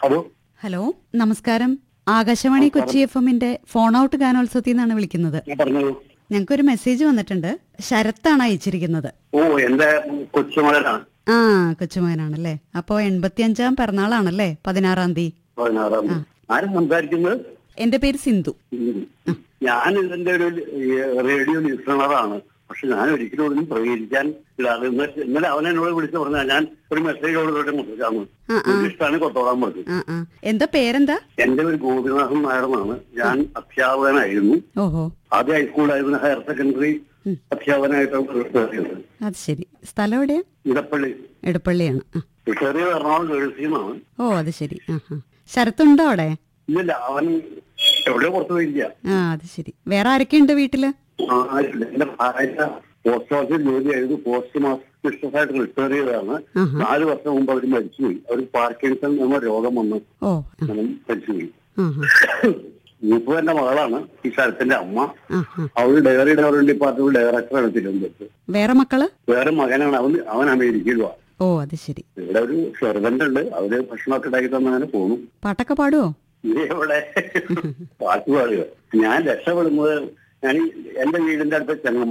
Hello hello നമസ്കാരം Akashvani Kochi F എമ്മിന്റെ phone out ഗാനോത്സവത്തിൽ നിന്നാണ് വിളിക്കുന്നത് ഞാൻ പറഞ്ഞോളൂ ഞങ്ങൾക്കൊരു മെസ്സേജ് വന്നിട്ടുണ്ട് ശരത്താണ് അയച്ചിരിക്കുന്നത് ഓ എന്റെ കൊച്ചുമകനാണ് ആ കൊച്ചുമകനാണല്ലേ അപ്പോ എൺപത്തിയഞ്ചാം പിറന്നാളാണല്ലേ പതിനാറാം തീയതി പതിനാറാം തീയതി. ആരാ സംസാരിക്കുന്നത് എന്റെ പേര് സിന്ധു ഉം. ഞാൻ ഇതിന്റെ ഒരു റേഡിയോ ലിസണറാണ് പക്ഷെ ഞാൻ ഒരിക്കലും ഒന്നും പ്രതികരിക്കാൻ ഇല്ലാതെ ഇന്നലെ ഇന്നലെ അവൻ എന്നോട് വിളിച്ചു പറഞ്ഞാൽ ഞാൻ ഒരു മെസ്സേജ് കൊടുത്തിട്ട് മുറിച്ചാണ് ആ, ആ. ഇഷ്ടമാണ് കൊത്തോളാൻ പറഞ്ഞു ആ ആ എന്താ പേരെന്താ എന്റെ ഒരു ഗോപിനാഥൻ നായർന്നാണ് ഞാൻ അധ്യാപകനായിരുന്നു ഓഹോ ആദ്യ ഹൈസ്കൂളായിരുന്നു ഹയർ സെക്കൻഡറി അധ്യാപകനായിട്ടാണ് കയറിയത് അത് ശരി സ്ഥലം എവിടെയാ ഇടപ്പള്ളി എടുപ്പള്ളിയാണ് ആ. കയറിയത് എറണാകുളം ഗേൾസിൽ നിന്നാണ് ഓ അത് ശരി ആ ആ ശരത്തുണ്ടോ അവിടെ ഇല്ല അവൻ എവിടെയോ പുറത്തു പോയില്ല ആ അത് ശരി വേറെ ആരൊക്കെയുണ്ട് വീട്ടില് ആയിട്ടില്ല. എന്റെ ഭാര്യ പോസ്റ്റ് ഓഫീസിൽ ജോലിയായിരുന്നു പോസ്റ്റ് മാസ്റ്റർ ആയിട്ട് റിട്ടയർ ചെയ്തതാണ് ആഹാ. നാല് വർഷം മുമ്പ് അവർ മരിച്ചുപോയി അവർ പാർക്കിൻസൺ എന്ന രോഗം വന്ന് ഓ അങ്ങനെ മരിച്ചുപോയി ആ മൂപ്പു എന്റെ മകളാണ് ഈ സ്ഥലത്തിന്റെ അമ്മ ആ ആ അവൾ ഡയറി ഡെവലപ്മെന്റ് ഡിപ്പാർട്ട്മെന്റ് ഡയറക്ടറാണ് തിരുവനന്തപുരത്ത് വേറെ മക്കള് വേറെ മകനാണ് അവൻ അവൻ അമേരിക്കയിലുമാണ് ഓ അത് ശരി ഇവിടെ ഒരു സെർവന്റ് ഉണ്ട് അവര് ഭക്ഷണമൊക്കെ ഉണ്ടാക്കി തന്നങ്ങനെ പോണു പാട്ടൊക്കെ പാടുവോ ഇത് എവിടെ പാട്ട് പാടുക ഞാൻ രക്ഷപ്പെടുന്നത് ഞാൻ ഈ എന്റെ വീടിന്റെ അടുത്ത് ചെങ്ങ